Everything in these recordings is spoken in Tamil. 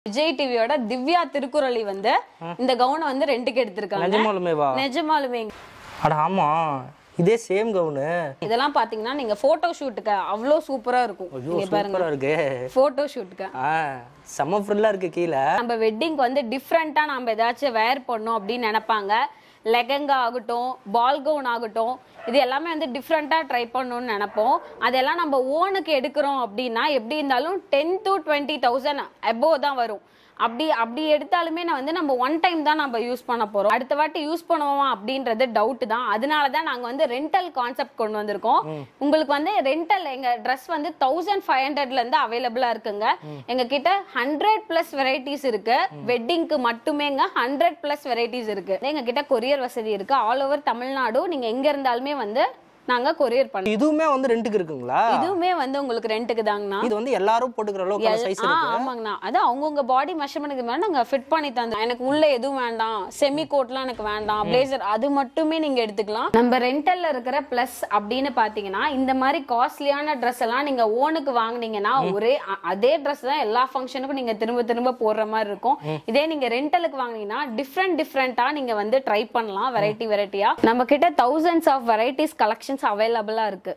விஜய் டிவியோட திவ்யா திருக்குறளி வந்து இந்த கவுனை வந்து ரெண்டுக்கு எடுத்திருக்காங்க நிஜமாலுமேவா நிஜமாலுமே அட ஆமா இதே சேம் கவுனு இதெல்லாம் பாத்தீங்கன்னா நீங்க போட்டோ ஷூட்டுக்கு அவ்வளோ சூப்பரா இருக்கும் ஐயோ நீங்க பாருங்க சூப்பரா இருக்கு போட்டோ ஷூட்டுக்கு ஆ செம்ம ஃப்ரில்லா இருக்கு கீழே நம்ம வெட்டிங்க்கு வந்து டிஃப்ரெண்டா நம்ம ஏதாச்சும் வேர் பண்ணோம் அப்படின்னு நினைப்பாங்க லெகங்கா ஆகட்டும் பால் கவுன் ஆகட்டும் இது எல்லாமே வந்து டிஃப்ரெண்ட்டாக ட்ரை பண்ணணும்னு நினைப்போம் அதெல்லாம் நம்ம ஓனுக்கு எடுக்கிறோம் அப்படின்னா எப்படி இருந்தாலும் ten to twenty thousand above தான் வரும் அப்படி அப்படி எடுத்தாலுமே நான் வந்து நம்ம ஒன் டைம் தான் நம்ம யூஸ் பண்ண போறோம் அடுத்த வாட்டி யூஸ் பண்ணுவோமா அப்படின்றது டவுட் தான் அதனால தான் நாங்க வந்து ரெண்டல் கான்செப்ட் கொண்டு வந்திருக்கோம் உங்களுக்கு வந்து ரெண்டல் எங்க ட்ரெஸ் வந்து தௌசண்ட் ஃபைவ் ஹண்ட்ரட்ல இருந்து அவைலபிளா இருக்குங்க எங்க கிட்ட ஹண்ட்ரட் பிளஸ் வெரைட்டிஸ் இருக்கு வெட்டிங்க்கு மட்டுமேங்க ஹண்ட்ரட் பிளஸ் வெரைட்டிஸ் இருக்கு எங்க கிட்ட கொரியர் வசதி இருக்கு ஆல் ஓவர் தமிழ்நாடு நீங்க எங்க இருந்தாலுமே வந்து நாங்க கொரியர் பண்ணோம் இதுவுமே வந்து ரெண்டுக்கு இருக்குங்களா இதுவுமே வந்து உங்களுக்கு ரெண்டுக்கு தாங்கண்ணா இது வந்து எல்லாரும் போட்டுக்கிற அளவுக்கு சைஸ் ஆ இருக்கு ஆமாங்கண்ணா அது அவங்கவுங்க பாடி மெஷர்மெண்ட்டுக்கு மேல நாங்க ஃபிட் பண்ணி தந்தோம் எனக்கு உள்ள எதுவும் வேண்டாம் செமி கோட்லாம் எனக்கு வேண்டாம் பிளேசர் அது மட்டுமே நீங்க எடுத்துக்கலாம் நம்ம ரெண்டல்ல இருக்கிற பிளஸ் அப்படின்னு பாத்தீங்கன்னா இந்த மாதிரி காஸ்ட்லியான ட்ரெஸ் எல்லாம் நீங்க ஓனுக்கு வாங்குனீங்கன்னா ஒரே அ- அதே ட்ரெஸ் தான் எல்லா ஃபங்க்ஷனுக்கும் நீங்க திரும்ப திரும்ப போடுற மாதிரி இருக்கும் இதே நீங்க ரெண்டலுக்கு வாங்குனீங்கன்னா டிஃப்ரெண்ட் டிஃப்ரெண்டா நீங்க வந்து ட்ரை பண்ணலாம் வெரைட்டி வெரைட்டியா நம்ம கிட்ட தௌசண்ட்ஸ் ஆஃப் வெரைட்டிஸ் கலெக்ஷன்ஸ் அவைலபிளா இருக்கு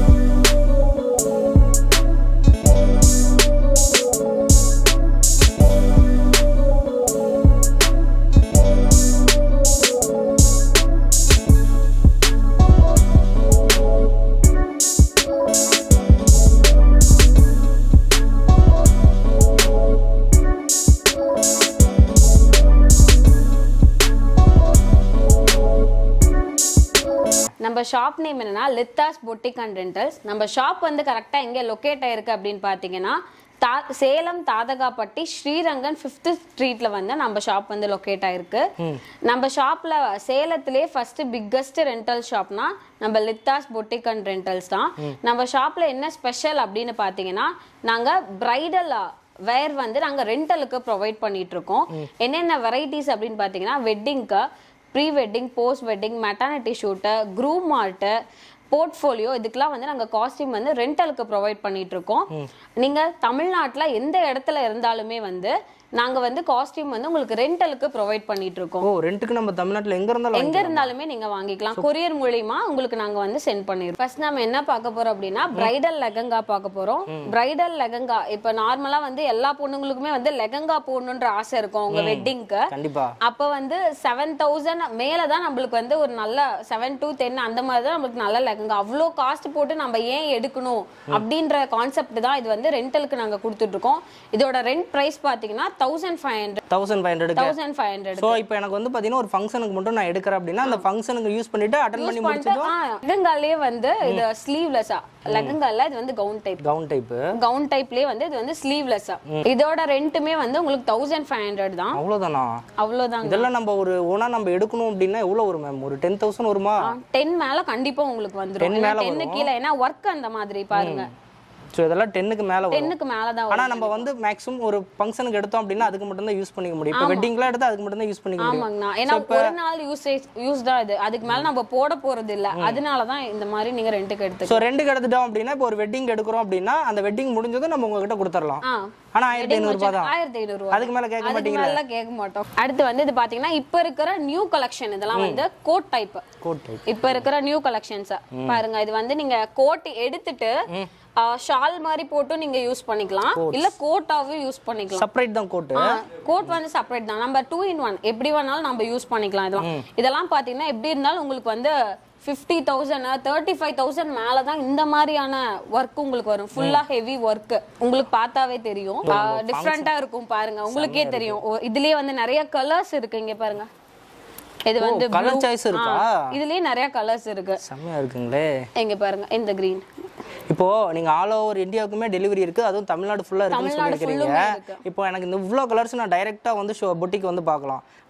நம்ம ஷாப் நேம் என்னன்னா லித்தாஸ் பொட்டிக் அண்ட் ரெண்டல்ஸ் நம்ம ஷாப் வந்து கரெக்டா எங்க லொகேட் ஆயிருக்கு அப்படின்னு பாத்தீங்கன்னா தா சேலம் தாதகாப்பட்டி ஸ்ரீரங்கன் ஃபிஃப்த் ஸ்ட்ரீட்ல வந்து நம்ம ஷாப் வந்து லொகேட் ஆயிருக்கு நம்ம ஷாப்ல சேலத்திலே ஃபர்ஸ்ட் பிக்கஸ்ட் ரெண்டல் ஷாப்னா நம்ம லித்தாஸ் பொட்டிக் அண்ட் ரெண்டல்ஸ் தான் நம்ம ஷாப்ல என்ன ஸ்பெஷல் அப்படின்னு பாத்தீங்கன்னா நாங்க பிரைடல் வேர் வந்து நாங்க ரெண்டலுக்கு ப்ரொவைட் பண்ணிட்டு இருக்கோம் என்னென்ன வெரைட்டிஸ் அப்படின்னு பாத்தீங்கன்னா வெட்டிங்க்கு pre wedding post wedding maternity shoot groom art portfolio இதுக்கெல்லாம் வந்து நாங்கள் காஸ்டியூம் வந்து ரெண்டலுக்கு ப்ரொவைட் பண்ணிட்டு இருக்கோம் நீங்கள் தமிழ்நாட்டில் எந்த இடத்துல இருந்தாலுமே வந்து நாங்கள் வந்து காஸ்டியூம் வந்து உங்களுக்கு ரெண்டலுக்கு ப்ரொவைட் பண்ணிட்டு இருக்கோம் ஓ ரெண்டுக்கு நம்ம தமிழ்நாட்டுல எங்க இருந்தாலும் எங்க இருந்தாலுமே நீங்க வாங்கிக்கலாம் கொரியர் மூலியமா உங்களுக்கு நாங்க வந்து சென்ட் பண்ணிடுவோம் ஃபர்ஸ்ட் நம்ம என்ன பார்க்க போறோம் அப்படின்னா பிரைடல் லெகங்கா பார்க்க போறோம் பிரைடல் லெகங்கா இப்ப நார்மலா வந்து எல்லா பொண்ணுங்களுக்குமே வந்து லெகங்கா போடணுன்ற ஆசை இருக்கும் உங்க வெட்டிங்க்கு கண்டிப்பா அப்ப வந்து செவன் தௌசண்ட் மேல தான் நம்மளுக்கு வந்து ஒரு நல்ல செவன் டு டென் அந்த மாதிரி தான் நம்மளுக்கு நல்ல லெகங்கா அவ்வளோ காஸ்ட் போட்டு நம்ம ஏன் எடுக்கணும் அப்படின்ற கான்செப்ட் தான் இது வந்து ரெண்டலுக்கு நாங்க கொடுத்துட்டு இருக்கோம் இதோட ரெண்ட் பிரைஸ் பாத்தீங்கன்னா thousand five hundred thousand five hundred thousand five hundred so இப்போ எனக்கு வந்து பார்த்தீங்கன்னா ஒரு ஃபங்க்ஷனுக்கு மட்டும் நான் எடுக்கிறேன் அப்படின்னா அந்த ஃபங்க்ஷனுக்கு யூஸ் பண்ணிட்டு அட்டன் பண்ணி முடிச்சதும் லெகங்காலே வந்து இது ஸ்லீவ்லெஸ்ஸா லெகங்கால இது வந்து gown type gown type gown டைப்லயே வந்து இது வந்து ஸ்லீவ்லெஸ்ஸா இதோட ரெண்டுமே வந்து உங்களுக்கு தௌசண்ட் ஃபைவ் ஹண்ட்ரட் தான் அவ்வளோதானா அவ்வளவுதாங்க இதெல்லாம் நம்ம ஒரு ஓனா நம்ம எடுக்கணும் அப்படின்னா எவ்வளோ வரும் மேம் ஒரு டென் தௌசண்ட் வருமா டென் மேல கண்டிப்பா உங்களுக்கு வந்துரும் மேல டென்னு கீழே ஏன்னா ஒர்க் அந்த மாதிரி பாருங்க ஸோ இதெல்லாம் டென்னுக்கு மேலே வரும் டென்னுக்கு மேலதான் ஆனா நம்ம வந்து மேக்ஸிமம் ஒரு ஃபங்க்ஷனுக்கு எடுத்தோம் அப்படின்னா அதுக்கு மட்டும் தான் யூஸ் பண்ணிக்க முடியும் இப்போ வெட்டிங்லாம் எடுத்து அதுக்கு மட்டும் தான் யூஸ் பண்ணிக்க முடியும் ஆமாங்கண்ணா ஏன்னா ஒரு நாள் யூசேஜ் யூஸ் தான் இது அதுக்கு மேல நம்ம போட போறது இல்ல அதனாலதான் இந்த மாதிரி நீங்க ரெண்டுக்கு எடுத்து ஸோ ரெண்டுக்கு எடுத்துட்டோம் அப்படின்னா இப்போ ஒரு வெட்டிங் எடுக்கிறோம் அப்படின்னா அந்த வெட்டிங் முடிஞ்சதும் நம்ம உங்ககிட்ட கொடுத்துடலாம் ஆ ஆனா ஆயிரத்தி ஐநூறுபா தான் ஆயிரத்தி ஐநூறு ரூபா அதுக்கு மேல கேட்க அதுக்கு மேல கேட்க மாட்டோம் அடுத்து வந்து இது பாத்தீங்கன்னா இப்ப இருக்கிற நியூ கலெக்ஷன் இதெல்லாம் வந்து கோட் டைப் கோட் டைப் இப்ப இருக்கிற நியூ கலெக்ஷன்ஸ் பாருங்க இது வந்து நீங்க கோட் எடுத்துட்டு ஷால் மாதிரி போட்டும் நீங்க யூஸ் பண்ணிக்கலாம் இல்ல கோட்டாவும் யூஸ் பண்ணிக்கலாம் செப்பரேட் தான் கோட்டு கோட் வந்து செப்பரேட் தான் நம்ம டூ இன் ஒன் எப்படி வேணாலும் நம்ம யூஸ் பண்ணிக்கலாம் இதெல்லாம் இதெல்லாம் பாத்தீங்கன்னா எப்படி இருந்தாலும் உங்களுக்கு வந்து fifty thousand thirty five thousand மேல தான் இந்த மாதிரியான ஒர்க் உங்களுக்கு வரும் ஃபுல்லா ஹெவி ஒர்க் உங்களுக்கு பார்த்தாவே தெரியும் டிஃப்ரெண்டா இருக்கும் பாருங்க உங்களுக்கே தெரியும் ஓ, இதுலயே வந்து நிறைய கலர்ஸ் இருக்கு இங்க பாருங்க இது வந்து கலர் blue. சாய்ஸ் இருக்கா ஆ, இதுலயே நிறைய கலர்ஸ் இருக்கு செம்மையா இருக்குங்களே இங்க பாருங்க இந்த கிரீன் இப்போ நீங்க ஆல் ஓவர் இந்தியாவுக்குமே டெலிவரி இருக்கு அதுவும் தமிழ்நாடு ஃபுல்லா இருக்குன்னு தமிழ்நாடு சொல்லியிருக்கிறீங்க full-உமே இருக்கு. இப்போ எனக்கு இந்த இவ்வளோ கலர்ஸ் நான் டைரக்டா வந்து ஷோ பொட்டிக்கு வந்து பார்க்கலாம்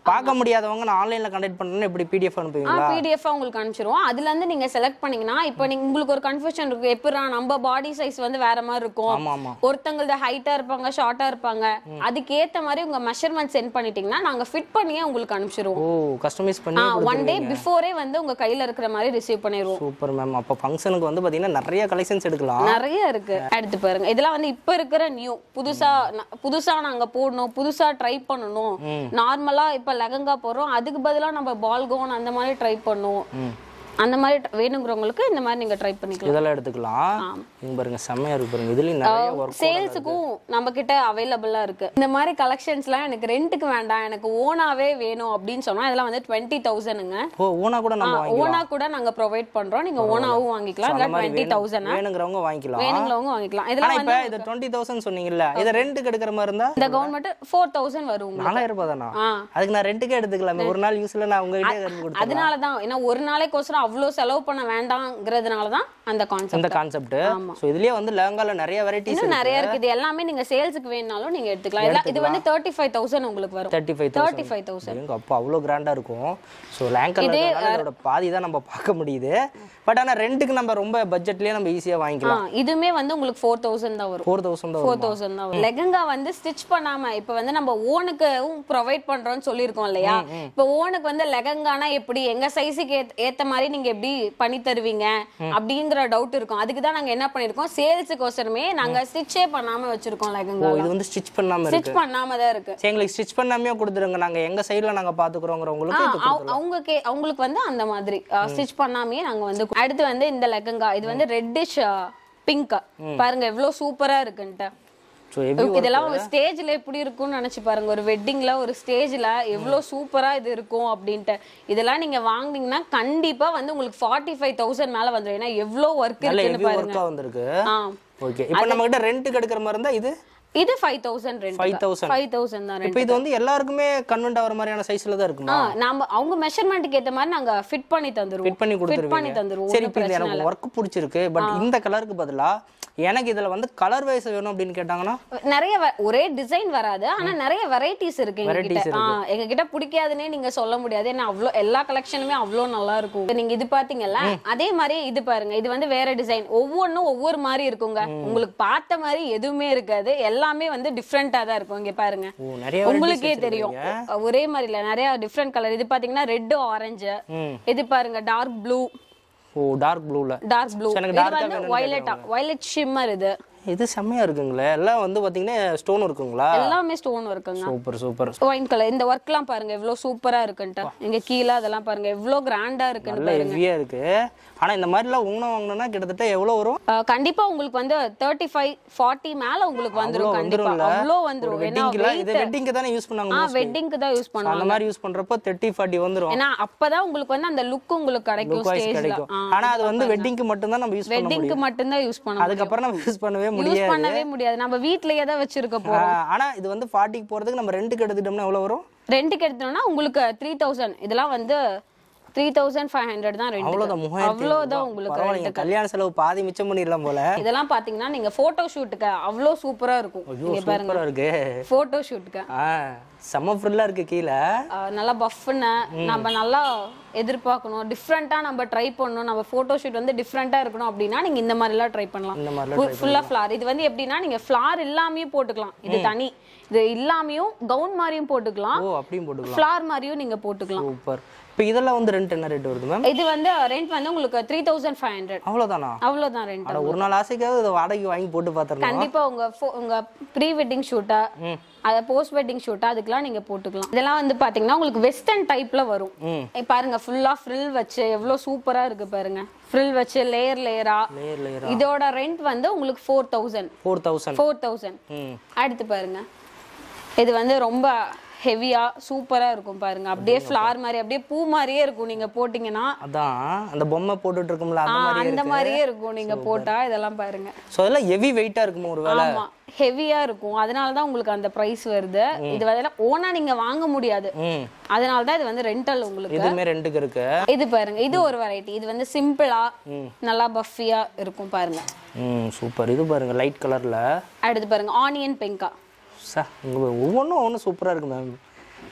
பார்க்க முடியாதவங்க நான் ஆன்லைன்ல கண்டக்ட் பண்ணனும் எப்படி பிடிஎஃப் அனுப்புவீங்களா பிடிஎஃப் உங்களுக்கு அனுப்பிச்சிருவோம் அதுல இருந்து நீங்க செலக்ட் பண்ணீங்கன்னா இப்போ நீங்க உங்களுக்கு ஒரு கன்ஃபியூஷன் இருக்கு எப்படா நம்ம பாடி சைஸ் வந்து வேற மாதிரி இருக்கும் ஆமா ஆமா ஒருத்தங்களது ஹைட்டா இருப்பாங்க ஷார்ட்டா இருப்பாங்க அதுக்கேத்த மாதிரி உங்க மெஷர்மெண்ட் சென்ட் பண்ணிட்டீங்கன்னா நாங்க ஃபிட் பண்ணியே உங்களுக்கு அனுப்பிச்சிருவோம் ஓ கஸ்டமைஸ் பண்ணி ஒன் டே பிஃபோரே வந்து உங்க கையில இருக்கிற மாதிரி ரிசீவ் பண்ணிடுவோம் சூப்பர் மேம் அப்போ ஃபங்க்ஷனுக்கு வந்து பாத்தீங்கன்னா நிறைய கலெக்ஷன்ஸ் எடுக்கலாம் நிறைய இருக்கு எடுத்து பாருங்க இதெல்லாம் வந்து இப்ப இருக்கிற நியூ புதுசா ந- புதுசா நாங்க போடணும் புதுசா ட்ரை பண்ணணும் நார்மலா இப்ப லெகங்கா போடுறோம் அதுக்கு பதிலா நம்ம பால் கவுன் அந்த மாதிரி ட்ரை பண்ணுவோம் அந்த மாதிரி ட- வேணுங்கிறவங்களுக்கு இந்த மாதிரி நீங்க ட்ரை பண்ணிக்கலாம் இதெல்லாம் எடுத்துக்கலாம் இங்க பாருங்க செம்மையா இருக்கு பாருங்க இதுலயும் நிறைய ஒர்க் சேல்ஸுக்கும் நம்ம கிட்ட அவைலபிளா இருக்கு இந்த மாதிரி கலெக்ஷன்ஸ்லாம் எனக்கு ரெண்டுக்கு வேண்டாம் எனக்கு ஓனாவே வேணும் அப்படின்னு சொன்னா இதெல்லாம் வந்து டுவெண்ட்டி தௌசண்ட்ங்க ஓ ஊனா கூட நம்ம வாங்கி ஓனா கூட நாங்க ப்ரொவைட் பண்றோம் நீங்க ஓனாவும் வாங்கிக்கலாம் அந்த இதெல்லாம் மாதிரி டுவெண்ட்டி தௌசண்ட் வேணுங்கிறவங்க வாங்கிக்கலாம் வேணுங்கிறவங்க வாங்கிக்கலாம் ஆனா இதெல்லாம் இப்ப இது டுவெண்ட்டி தௌசண்ட் சொன்னீங்கல்ல இதை ரெண்டுக்கு எடுக்கிற மாதிரி இருந்தா இந்த கவர்மெண்ட் ஃபோர் தௌசண்ட் வரும் உங்களுக்கு. நாலாயிரம் ரூபாய் தானா ஆ அதுக்கு நான் ரெண்டுக்கே எடுத்துக்கலாமே ஒரு நாள் யூஸ்ல நான் உங்ககிட்ட எடுத்து கொடுத்தேன் அதனால தான் ஏன்னா ஒரு நாளைக்கோசரம் அவ்வளோ செலவு பண்ண வேண்டாங்கிறதுனால தான் அந்த கான்செப்ட் இந்த கான்செப்ட் சோ இதுலயே வந்து லெஹங்கால நிறைய வெரைட்டிஸ் இன்னும் நிறைய இருக்கு இது எல்லாமே நீங்க சேல்ஸுக்கு வேணும்னாலும் நீங்க எடுத்துக்கலாம் எல்லாம் இது வந்து தேர்ட்டி ஃபைவ் தௌசண்ட் உங்களுக்கு வரும் thirty five thirty five thousand எங்க அப்பா அவ்வளோ கிராண்டா இருக்கும் ஸோ லேங்கல்ல இதோட பாதி தான் நம்ம பார்க்க முடியுது பட் ஆனா ரெண்டுக்கு நம்ம ரொம்ப பட்ஜெட்லயே நம்ம ஈஸியா வாங்கிக்கலாம் இதுமே வந்து உங்களுக்கு ஃபோர் தௌசண்ட் தான் வரும் ஃபோர் தௌசண்ட் தான் ஃபோர் தௌசண்ட் தான் லெகங்கா வந்து ஸ்டிச் பண்ணாம இப்ப வந்து நம்ம ஓனுக்கு ப்ரொவைட் பண்றோம்னு சொல்லியிருக்கோம் இல்லையா இப்ப ஓனுக்கு வந்து லெகங்கானா எப்படி எங்க சைஸுக்கு ஏத்த மாதிரி நீங்க எப்படி பண்ணி தருவீங்க அப்படிங்கிற டவுட் இருக்கும் அதுக்கு தான் நாங்க என்ன பண்ணிருக்கோம் சேல்ஸுக்கோசரமே நாங்க ஸ்டிச்சே பண்ணாம வச்சிருக்கோம் ஓ லெகங்கா இது வந்து ஸ்டிச் பண்ணாம இருக்கு ஸ்டிச் பண்ணாம தான் இருக்கு சரி எங்களுக்கு ஸ்டிச் பண்ணாமையே கொடுத்துருங்க நாங்க எங்க சைடுல நாங்க பாத்துக்கிறோங்கிறவங்களுக்கு இது அவ- அவங்க கே அவங்களுக்கு வந்து அந்த மாதிரி ஸ்டிச் பண்ணாமையே நாங்க வந்து அடுத்து வந்து இந்த லெகங்கா இது வந்து ரெட்டிஷ் பிங்க் பாருங்க எவ்வளவு சூப்பரா இருக்குன்ட்டு ஸோ எவ்வி இதெல்லாம் ஒரு ஸ்டேஜ்ல எப்படி இருக்கும்னு நினைச்சு பாருங்க ஒரு வெட்டிங்ல ஒரு ஸ்டேஜ்ல எவ்வளவு சூப்பரா இது இருக்கும் அப்படின்ட்டு இதெல்லாம் நீங்க வாங்குனீங்கன்னா கண்டிப்பா வந்து உங்களுக்கு ஃபார்ட்டி ஃபைவ் தௌசண்ட் மேல வந்துடும் ஏன்னா எவ்வளவு ஒர்க் நல்ல இருக்குன்னு ஹெவி பாருங்க ஒர்க்கா வந்திருக்கு ஆ ஓகே இப்போ நம்ம கிட்ட ரெண்ட்டுக்கு எடுக்கிற மாதிரி இருந்தா இது இது ஃபைவ் தௌசண்ட் ரெண்டு 5000 ஃபைவ் தௌசண்ட் தான் இப்போ இது வந்து எல்லாருக்குமே கன்வென்ட் ஆகிற மாதிரியான சைஸ்ல தான் இருக்குமா ஆ நாம அவங்க மெஷர்மெண்ட்டுக்கு ஏத்த மாதிரி நாங்க ஃபிட் பண்ணி தந்துருவோம் ஃபிட் பண்ணி ஃபிட் பண்ணி கொடுத்துருவீங்க தந்துருவோம் சரி ஒண்ணும் இப்போ இது பிரச்சனை எனக்கு ஒர்க் பிடிச்சிருக்கு பட் இந்த கலருக்கு பதிலா எனக்கு இதுல வந்து கலர் வைஸ் வேணும் அப்படின்னு கேட்டாங்கன்னா நிறைய வ- ஒரே டிசைன் வராது ஆனா நிறைய வெரைட்டிஸ் இருக்கு எங்க Varieties கிட்ட ஆ, எங்க கிட்ட பிடிக்காதுன்னே நீங்க சொல்ல முடியாது ஏன்னா அவ்வளோ எல்லா கலெக்ஷனுமே அவ்வளோ நல்லா இருக்கும் நீங்க இது பாத்தீங்கல்ல அதே மாதிரி இது பாருங்க இது வந்து வேற டிசைன் ஒவ்வொன்றும் ஒவ்வொரு மாதிரி இருக்குங்க உங்களுக்கு பார்த்த மாதிரி எதுவுமே இருக்காது எல்லாமே வந்து டிஃப்ரெண்டா தான் இருக்கும் இங்க பாருங்க ஓ நிறைய varieties உங்களுக்கே வச்சிருக்கீங்க. தெரியும் ஒரே மாதிரி இல்ல நிறைய டிஃப்ரெண்ட் கலர் இது பாத்தீங்கன்னா ரெட் ஆரஞ்சு ம் இது பாருங்க டார்க் ப்ளூ ஓ டார்க் ப்ளூல டார்க் ப்ளூ எனக்கு இது dark ஆ வந்து வேணும்னு வயலட்டா வயலட் ஷிம்மர் இது இது செம்மையா இருக்குங்களே எல்லாம் வந்து பாத்தீங்கன்னா ஸ்டோன் இருக்குங்களா எல்லாமே ஸ்டோன் இருக்குங்க சூப்பர் சூப்பர் ஒயின் கலர் இந்த ஒர்க்லாம் பாருங்க எவ்வளவு சூப்பரா இருக்குன்ட்டு இங்க கீழே அதெல்லாம் பாருங்க எவ்வளவு கிராண்டா இருக்குன்னு நல்ல ஹெவியா இருக்கு ஆனா இந்த மாதிரிலாம் உங்கன வாங்கினா கிட்டத்தட்ட எவ்வளவு வரும் அஹ் கண்டிப்பா உங்களுக்கு வந்து தேர்ட்டி ஃபைவ் ஃபார்ட்டி மேல உங்களுக்கு வந்துரும் அவ்வளோ கண்டிப்பா வந்துரும்ல அவ்வளோ வந்துரும் ஏன்னா வெட்டிங்க்குலாம் இது வெட்டிங்க்கு தானே யூஸ் பண்ணாங்க ஆ mostly. வெட்டிங்க்கு தான் யூஸ் பண்ணுவாங்க அந்த மாதிரி யூஸ் பண்றப்போ தேர்ட்டி ஃபார்ட்டி வந்துரும் ஏன்னா அப்பதான் உங்களுக்கு வந்து அந்த லுக் உங்களுக்கு கிடைக்கும் லுக் வைஸ் ஸ்டேஜ்ல கிடைக்கும் ஆனா அது வந்து வெட்டிங்க்கு மட்டும் தான் நம்ம யூஸ் பண்ண முடியும் வெட்டிங்க்கு மட்டும்தான் யூஸ் பண்ண அதுக்கப்புறம் நம்ம யூஸ் பண்ணவே யூஸ் முடியாது பண்ணவே முடியாது நம்ம வீட்லயே தான் வச்சிருக்க ஆ, போறோம் ஆனா இது வந்து ஃபார்ட்டிக்கு போறதுக்கு நம்ம ரெண்டுக்கு எடுத்துட்டோம்னா எவ்வளவு வரும் ரெண்டுக்கு எடுத்தோம்னா உங்களுக்கு த்ரீ தௌசண்ட் இதெல்லாம் வந்து த்ரீ தௌசண்ட் ஃபைவ் ஹண்ட்ரட் தான் ரெண்டு அவ்வளவுதான் மூவாயிரத்தி அவ்வளவுதான் உங்களுக்கு பரவாயில்லைங்க கல்யாண செலவு பாதி மிச்சம் பண்ணிடலாம் போல இதெல்லாம் பாத்தீங்கன்னா நீங்க போட்டோ ஷூட்டுக்கு அவ்வளோ சூப்பரா இருக்கும் ஐயோ இங்க பாருங்க சூப்பரா இருக்கு போட்டோ ஷூட்டுக்கு ஆ செம்ம ஃப்ரில்லா இருக்கு கீழே நல்லா பஃப்னு நம்ம நல்லா எதிர்பார்க்கணும் டிஃப்ரெண்டா நம்ம ட்ரை பண்ணணும் நம்ம போட்டோ ஷூட் வந்து டிஃப்ரெண்டா இருக்கணும் அப்படின்னா நீங்க இந்த மாதிரி எல்லாம் ட்ரை பண்ணலாம் இந்த மாதிரிலாம் ஃபுல்லா ஃபிளார் இது வந்து எப்படின்னா நீங்க ஃபிளார் இல்லாமயும் போட்டுக்கலாம் இது தனி இது இல்லாமையும் கவுன் மாதிரியும் போட்டுக்கலாம் ஓ அப்படியும் போட்டுக்கலாம் ஃபிளார் மாதிரியும் நீங்க போட்டுக்கலாம் சூப்பர் இப்போ இதெல்லாம் வந்து ரெண்ட் என்ன ரேட் வருது மேம் இது வந்து ரெண்ட் வந்து உங்களுக்கு த்ரீ தௌசண்ட் ஃபைவ் ஹண்ட்ரட் அவ்வளவுதானா அவ்வளவுதான் ரெண்ட் அட ஒரு நாள் ஆசைக்காவது இதை வாடகைக்கு வாங்கி போட்டு பார்த்துடலாம் கண்டிப்பா உங்க pho- உங்க ப்ரீ வெட்டிங் ஷூட்டா அத போஸ்ட் வெட்டிங் ஷூட்டா அதுக்கெல்லாம் நீங்க போட்டுக்கலாம் இதெல்லாம் வந்து பாத்தீங்கன்னா உங்களுக்கு வெஸ்டர்ன் டைப்ல வரும் ம். இங்க பாருங்க ஃபுல்லா ஃப்ரில் வச்சு எவ்வளவு சூப்பரா இருக்கு பாருங்க ஃப்ரில் வச்சு லேயர் லேயரா லேயர் லேயர் இதோட ரெண்ட் வந்து உங்களுக்கு four thousand four thousand four thousand ம் அடுத்து பாருங்க இது வந்து ரொம்ப ஹெவியா சூப்பரா இருக்கும் பாருங்க அப்படியே ஃப்ளார் மாதிரி அப்படியே பூ மாதிரியே இருக்கும் நீங்க போட்டீங்கன்னா அதான் அந்த பொம்மை போட்டுட்டு இருக்கும்ல அந்த ஆ, மாதிரி அந்த இருக்கு மாதிரியே இருக்கும் நீங்க போட்டா இதெல்லாம் பாருங்க ஸோ அதெல்லாம் ஹெவி வெயிட்டா இருக்குமா ஒரு வேலை ஆமா ஹெவியா இருக்கும் அதனால தான் உங்களுக்கு அந்த பிரைஸ் வருது இது வந்து ஓனா நீங்க வாங்க முடியாது ம் அதனால தான் இது வந்து ரெண்டல் உங்களுக்கு இதுவுமே ரெண்டுக்கு இருக்கு இது பாருங்க இது ஒரு வெரைட்டி இது வந்து சிம்பிளா நல்லா பஃபியா இருக்கும் பாருங்க ம் சூப்பர் இது பாருங்க லைட் கலர்ல அடுத்து பாருங்க ஆனியன் பெங்கா சா இங்க ஒவ்வொன்றும் ஒன்றும் சூப்பரா இருக்கு மேம்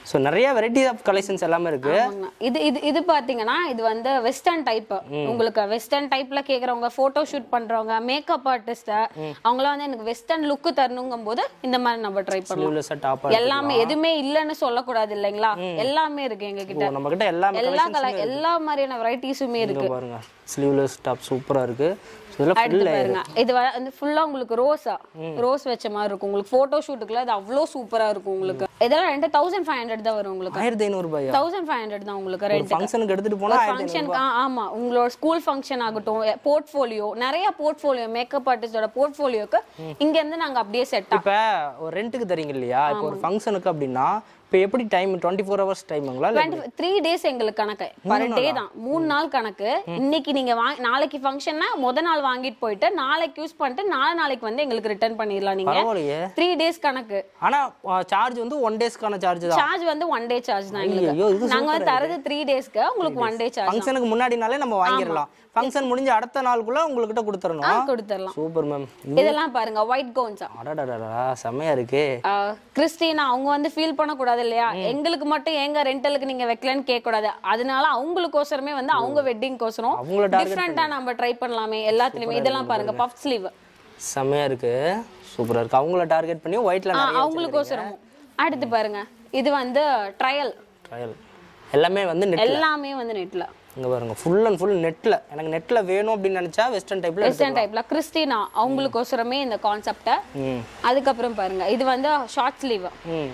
ஸோ நிறைய வெரைட்டி ஆஃப் கலெக்ஷன்ஸ் எல்லாமே இருக்கு ஆமாங்கண்ணா. இது இது இது பாத்தீங்கன்னா இது வந்து வெஸ்டர்ன் டைப் உங்களுக்கு வெஸ்டர்ன் டைப்ல கேக்குறவங்க போட்டோ ஷூட் பண்றவங்க மேக்கப் ஆர்டிஸ்ட் அவங்களாம் வந்து எனக்கு வெஸ்டர்ன் லுக் தரணுங்கும் போது இந்த மாதிரி நம்ம ட்ரை பண்ணலாம் ஸ்லீவ்லெஸ்ஸாக டாப்பாக எல்லாமே எதுவுமே இல்லைன்னு சொல்லக்கூடாது இல்லைங்களா எல்லாமே இருக்கு எங்க கிட்ட நம்ம கிட்ட எல்லாமே எல்லா கலர் எல்லா மாதிரியான வெரைட்டிஸுமே இருக்கு இங்க பாருங்க ஸ்லீவ்லெஸ் டாப் சூப்பராக இருக்கு ஸோ இதெல்லாம் அடுத்து ஃபுல் பாருங்க இது வ- வந்து ஃபுல்லா உங்களுக்கு ரோஸா ரோஸ் வச்ச மாதிரி இருக்கும் உங்களுக்கு போட்டோ ஷூட்டுக்குலாம் இது அவ்வளோ சூப்பரா இருக்கும் உங்களுக்கு இதெல்லாம் ரெண்டு தௌசண்ட் ஃபைவ் ஹண்ட்ரட் தான் வரும் உங்களுக்கு ஆயிரத்தி ஐநூறுபாயா தௌசண்ட் ஃபைவ் ஹண்ட்ரட் தான் உங்களுக்கு ரெண்ட் ஃபங்க்ஷனுக்கு எடுத்துட்டு போனா ஆயிரத்தி ஃபங்க்ஷனுக்கு ஆமா உங்களோட ஸ்கூல் ஃபங்க்ஷன் ஆகட்டும் போர்ட்ஃபோலியோ நிறைய போர்ட்ஃபோலியோ மேக்கப் ஆர்டிஸ்டோட போர்ட்ஃபோலியோக்கு இங்க இருந்து நாங்க அப்படியே செட் இப்போ ஒரு ரெண்ட்டுக்கு தரீங்க இல்லையா இப்போ ஒரு ஃபங்க்ஷனுக்கு அப்படின்னா இப்போ எப்படி டைம் டுவெண்ட்டி ஃபோர் ஹவர்ஸ் டைமுங்களா இல்லை டுவெண்ட்டி த்ரீ டேஸ் எங்களுக்கு கணக்கு பர் டே தான் மூணு நாள் கணக்கு இன்னைக்கு நீங்க வாங்க நாளைக்கு ஃபங்க்ஷன்னா முத நாள் வாங்கிட்டு போயிட்டு நாளைக்கு யூஸ் பண்ணிட்டு நாலு நாளைக்கு வந்து எங்களுக்கு ரிட்டர்ன் பண்ணிடலாம் நீங்க பரவாயில்லையே த்ரீ டேஸ் கணக்கு ஆனா சார்ஜ் வந்து ஒன் டேஸ்க்கான சார்ஜ் தான் சார்ஜ் வந்து ஒன் டே சார்ஜ் தான் ஐயோ, இது எங்களுக்கு நாங்க வந்து தரது த்ரீ டேஸ்க்கு உங்களுக்கு ஒன் டே சார்ஜ் ஃபங்க்ஷனுக்கு முன்னாடினாலே நம்ம வாங்கிடலாம் ஃபங்க்ஷன் முடிஞ்ச அடுத்த நாளுக்குள்ள உங்ககிட்ட கொடுத்துறணும் கொடுத்துடலாம் சூப்பர் மேம் இதெல்லாம் பாருங்க ஒயிட் கவுன்ஸா அடடடடா செம்மையா இருக்கு கிறிஸ்டினா அவங்க வந்து ஃபீல் பண்ணக்கூடாது இல்லையா எங்களுக்கு மட்டும் எங்க ரெண்டலுக்கு நீங்க வைக்கலன்னு கேட்க கூடாது அதனால அவங்களுக்கோசரமே வந்து அவங்க வெட்டிங்கோசரம் அவங்கள target டிஃப்ரெண்டா நம்ம ட்ரை பண்ணலாமே எல்லாத்துலயுமே இதெல்லாம் பாருங்க பஃப் ஸ்லீவ் செம்மையா இருக்கு சூப்பரா இருக்கு அவங்கள டார்கெட் பண்ணி ஒயிட்ல நிறைய அவங்களுக்கோசரம் அடுத்து பாருங்க இது வந்து ட்ரையல் ட்ரையல் எல்லாமே வந்து நெட் எல்லாமே வந்து நெட்ல இங்க பாருங்க ஃபுல் அண்ட் ஃபுல் நெட்ல எனக்கு நெட்ல வேணும் அப்படின்னு நினைச்சா வெஸ்டர்ன் டைப்ல வெஸ்டர்ன் டைப்ல கிறிஸ்டினா அவங்களுக்கோசரமே இந்த கான்செப்ட ம் அதுக்கப்புறம் பாருங்க இது வந்து ஷார்ட் ஸ்லீவ் ம்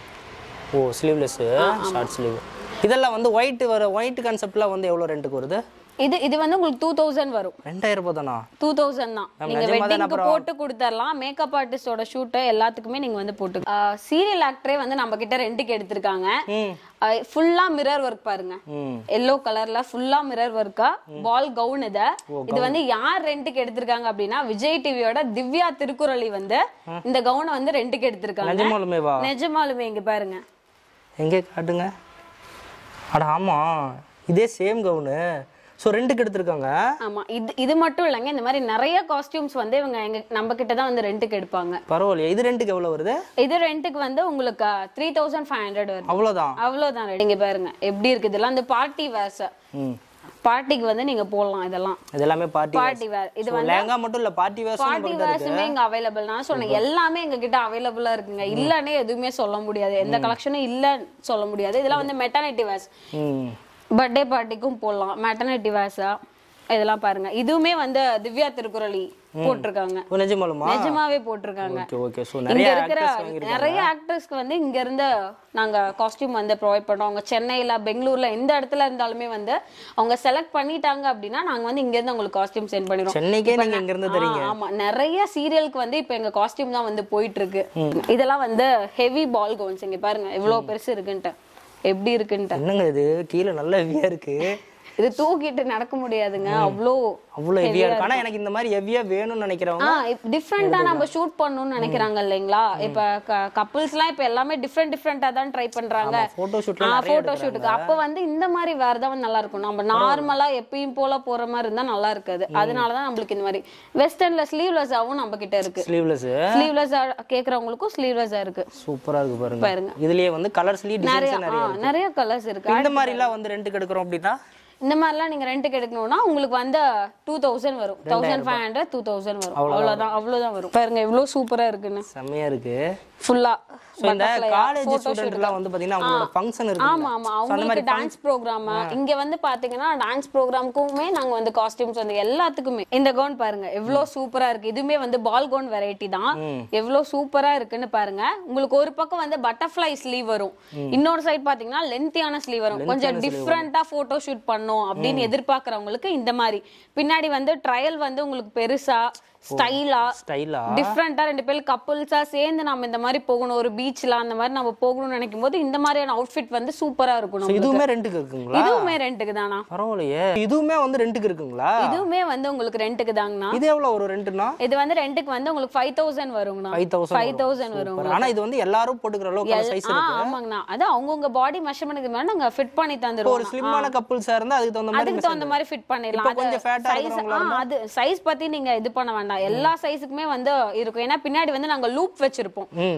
ஓ ஸ்லீவ்லெஸ் ஷார்ட் ஸ்லீவ் இதெல்லாம் வந்து ஒயிட் வர ஒயிட் கான்செப்ட்லாம் வந்து எவ்வளோ ரெண்டுக்கு வருது இது இது வந்து உங்களுக்கு டூ தௌசண்ட் வரும் ரெண்டாயிரம் ரூபாய் தானா டூ தௌசண்ட் தான் நீங்க நிஜமா தான் வெட்டிங்க்கு அப்புறம் போட்டு கொடுத்துடலாம் மேக்கப் ஆர்டிஸ்டோட ஷூட் எல்லாத்துக்குமே நீங்க வந்து போட்டு சீரியல் ஆக்டரே வந்து நம்ம கிட்ட ரெண்டுக்கு எடுத்திருக்காங்க ம் ஃபுல்லா மிரர் ஒர்க் பாருங்க ம் எல்லோ கலர்ல ஃபுல்லா மிரர் ஒர்க்கா பால் கவுன் இத இது வந்து யார் ரெண்டுக்கு எடுத்திருக்காங்க அப்படின்னா விஜய் டிவியோட திவ்யா திருக்குறளி வந்து இந்த கவுனை வந்து ரெண்டுக்கு எடுத்திருக்காங்க நிஜமாலுமே வா நிஜமாலுமே இங்க பாருங்க எங்கே காட்டுங்க அட ஆமா இதே சேம் கவுனு ஸோ ரெண்டுக்கு எடுத்திருக்காங்க ஆமா இது இது மட்டும் இல்லைங்க இந்த மாதிரி நிறைய காஸ்டியூம்ஸ் வந்து இவங்க எங்க நம்ம கிட்ட தான் வந்து ரெண்டுக்கு எடுப்பாங்க பரவாயில்லையே இது ரெண்டுக்கு எவ்வளோ வருது இது ரெண்டுக்கு வந்து உங்களுக்கு த்ரீ தௌசண்ட் ஃபைவ் ஹண்ட்ரட் வருது அவ்வளோதான் அவ்வளவுதான் நீங்க பாருங்க எப்படி இருக்கு இதெல்லாம் இந்த பார்ட்டி வேர்ஸ் ம் பார்ட்டிக்கு வந்து நீங்க போடலாம் இதெல்லாம் இது எல்லாமே பார்ட்டி பார்ட்டி வேர் இது வந்து லேங்கா மட்டும் இல்ல பார்ட்டி வேர்ஸ் பார்ட்டி வேர்ஸுமே இங்க அவைலபிள் நான் சொன்னேன் எல்லாமே எங்க கிட்ட அவைலபிளா இருக்குங்க இல்லன்னு எதுவுமே சொல்ல முடியாது எந்த கலெக்ஷனும் இல்லன்னு சொல்ல முடியாது இதெல்லாம் வந்து மெட்டர்னிட்டி வேர்ஸ் ம் பர்த்டே பார்ட்டிக்கும் போடலாம் மெட்டர்னிட்டி வேர்ஸா இதெல்லாம் பாருங்க இதுவுமே வந்து திவ்யா திருக்குறளி போட்டிருக்காங்க ஓ நிஜமாலுமா நிஜமாவே போட்டிருக்காங்க ஓகே ஓகே ஸோ இங்க நிறைய இருக்கிற ஆக்டர்ஸ் வாங்கியிருக்காங்க நிறைய ஆக்டர்ஸ்க்கு வந்து இங்க இருந்து நாங்க காஸ்டியூம் வந்து ப்ரொவைட் பண்றோம் அவங்க சென்னையில பெங்களூர்ல எந்த இடத்துல இருந்தாலுமே வந்து அவங்க செலக்ட் பண்ணிட்டாங்க அப்படின்னா நாங்க வந்து இங்க இருந்து உங்களுக்கு காஸ்டியூம் சென்ட் பண்ணிடுவோம் சென்னைக்கே நீங்க இங்க இருந்து தரீங்க ஆ, ஆமா நிறைய சீரியலுக்கு வந்து இப்ப எங்க காஸ்டியூம் தான் வந்து போயிட்டு இருக்கு இதெல்லாம் வந்து ஹெவி பால் கவுன்ஸ் இங்க பாருங்க எவ்வளவு பெருசு இருக்குன்ட்டு எப்படி இருக்குன்ட்டு என்னங்க இது கீழே நல்ல ஹெவியா இருக்கு இது தூக்கிட்டு நடக்க முடியாதுங்க அவ்வளோ அவ்வளோ ஹெவியா இருக்கு ஆனா எனக்கு இந்த மாதிரி ஹெவியா வேணும்னு நினைக்கிறவங்க ஆ டிஃப்ரெண்டா நம்ம ஷூட் பண்ணணும்னு நினைக்கிறாங்க இல்லைங்களா இப்ப கப்புள்ஸ்லாம் இப்ப எல்லாமே டிஃப்ரெண்ட் டிஃப்ரெண்டா தான் ட்ரை பண்றாங்க போட்டோ ஷூட்ல போட்டோ ஷூட்டுக்கு அப்ப வந்து இந்த மாதிரி வேற தான் நல்லா இருக்கும் நம்ம நார்மலா எப்பயும் போல போற மாதிரி இருந்தா நல்லா இருக்காது அதனாலதான் நம்மளுக்கு இந்த மாதிரி வெஸ்டர்ன்ல ஸ்லீவ்லெஸ்ஸாவும் நம்ம கிட்ட இருக்கு ஸ்லீவ்லெஸ் ஸ்லீவ்லெஸ்ஸா கேக்குறவங்களுக்கும் ஸ்லீவ்லெஸ்ஸா இருக்கு சூப்பரா இருக்கு பாருங்க பாருங்க. இதுலயே வந்து கலர்ஸ்லயே நிறைய டிசைன்ஸ் ஆ, நிறைய நிறைய கலர்ஸ் இருக்கு இந்த மாதிரி எல்லாம் வந்து ரெண்டுக்கு எடுக்கிறோம் அப்படின்னா இந்த மாதிரிலாம் நீங்க ரெண்டுக்கு எடுக்கணும்னா உங்களுக்கு வந்து டூ தௌசண்ட் வரும் thousand five hundred two thousand வரும் அவ்வளவுதான் அவ்வளவுதான் வரும் பாருங்க எவ்வளவு சூப்பரா இருக்குன்னு செம்மையா இருக்கு ஃபுல்லா ஸோ இந்த காலேஜ் ஸ்டூடெண்ட் எல்லாம் வந்து பாத்தீங்கன்னா அவங்களோட ஃபங்க்ஷன் இருக்கு ஆமா ஆமா அவங்களுக்கு டான்ஸ் ப்ரோக்ராம் இங்க வந்து பாத்தீங்கன்னா டான்ஸ் ப்ரோக்ராம்க்குமே நாங்க வந்து காஸ்டியூம்ஸ் வந்து எல்லாத்துக்குமே இந்த கவுன் பாருங்க எவ்வளவு சூப்பரா இருக்கு இதுமே வந்து பால் கவுன் வெரைட்டி தான் எவ்வளவு சூப்பரா இருக்குன்னு பாருங்க உங்களுக்கு ஒரு பக்கம் வந்து பட்டர்ஃப்ளை ஸ்லீவ் வரும் இன்னொரு சைடு பாத்தீங்கன்னா லென்த்தியான ஸ்லீவ் வரும் கொஞ்சம் டிஃப்ரெண்டா போட்டோ ஷூட் பண்ணும் அப்படின்னு எதிர்பார்க்கறவங்களுக்கு இந்த மாதிரி பின்னாடி வந்து ட்ரையல் வந்து உங்களுக்கு பெருசா ஸ்டைலா ஸ்டைலா டிஃப்ரெண்டா ரெண்டு பேர் கப்புள்ஸா சேர்ந்து நம்ம இந்த மாதிரி போகணும் ஒரு பீச்ல அந்த மாதிரி நம்ம போகணும்னு நினைக்கும் போது இந்த மாதிரியான அவுட்ஃபிட் வந்து சூப்பரா இருக்கும் நம்மளுக்கு. இதுவுமே ரெண்டுக்கு இருக்குங்களா இதுவுமே ரெண்டுக்கு தானா பரவாயில்லையே இதுவுமே வந்து ரெண்டுக்கு இருக்குங்களா இதுவுமே வந்து உங்களுக்கு ரெண்டுக்கு தாங்கண்ணா இது எவ்வளவு ஒரு ரெண்டுனா இது வந்து ரெண்டுக்கு வந்து உங்களுக்கு ஃபைவ் தௌசண்ட் வருங்கண்ணா ஃபைவ் தௌசண்ட் ஃபைவ் தௌசண்ட் வரும் ஆனா இது வந்து எல்லாரும் போட்டுக்கிற அளவுக்கு சைஸ் ஆ ஆமாங்கண்ணா அது அவங்கவுங்க பாடி மெஷர்மெண்ட்க்கு மேல நாங்க ஃபிட் பண்ணி ஒரு தந்துருவோம் ஸ்லிம்மான கப்புள்ஸா இருந்தா அதுக்கு தகுந்த மாதிரி அதுக்கு தகுந்த மாதிரி ஃபிட் பண்ணிடலாம் இப்போ கொஞ்சம் fat ஆ சைஸ் இருக்கிறவங்களா அது சைஸ் பத்தி நீங்க இது பண்ண வேண்டாம் எல்லா சைஸுக்குமே வந்து இருக்கும் ஏன்னா பின்னாடி வந்து நாங்க லூப் வச்சிருப்போம்